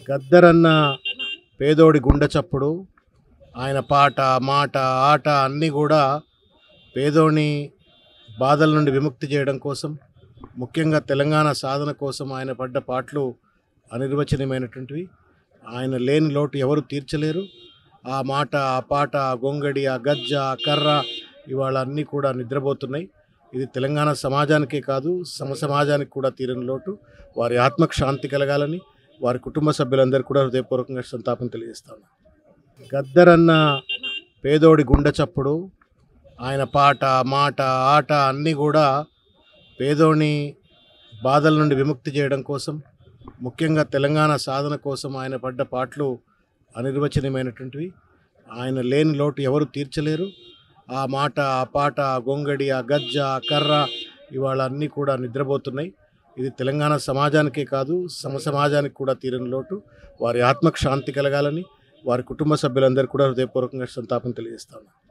గద్దరన్న పేదోడి గుండె చప్పుడు ఆయన పాట మాట ఆట అన్నీ కూడా పేదోని బాధల నుండి విముక్తి చేయడం కోసం ముఖ్యంగా తెలంగాణ సాధన కోసం ఆయన పడ్డ పాటలు అనిర్వచనీయమైనటువంటివి ఆయన లేని లోటు ఎవరు తీర్చలేరు ఆ మాట ఆ పాట ఆ గొంగడి ఆ గజ్జ ఆ కర్ర ఇవాళ అన్నీ కూడా నిద్రపోతున్నాయి ఇది తెలంగాణ సమాజానికే కాదు సమ సమాజానికి కూడా తీరని లోటు వారి ఆత్మకు శాంతి కలగాలని వారి కుటుంబ సభ్యులందరూ కూడా హృదయపూర్వకంగా సంతాపం తెలియజేస్తాను గద్దరన్న పేదోడి గుండె చప్పుడు ఆయన పాట మాట ఆట అన్నీ కూడా పేదోని బాధల నుండి విముక్తి చేయడం కోసం ముఖ్యంగా తెలంగాణ సాధన కోసం ఆయన పడ్డ పాటలు అనిర్వచనీయమైనటువంటివి ఆయన లేని లోటు ఎవరు తీర్చలేరు ఆ మాట ఆ పాట ఆ గొంగడి ఆ గజ్జ ఆ కర్ర ఇవాళ అన్నీ కూడా నిద్రపోతున్నాయి ఇది తెలంగాణ సమాజానికే కాదు సమ సమాజానికి కూడా తీరని లోటు వారి ఆత్మకు శాంతి కలగాలని వారి కుటుంబ సభ్యులందరూ కూడా హృదయపూర్వకంగా సంతాపం తెలియజేస్తాను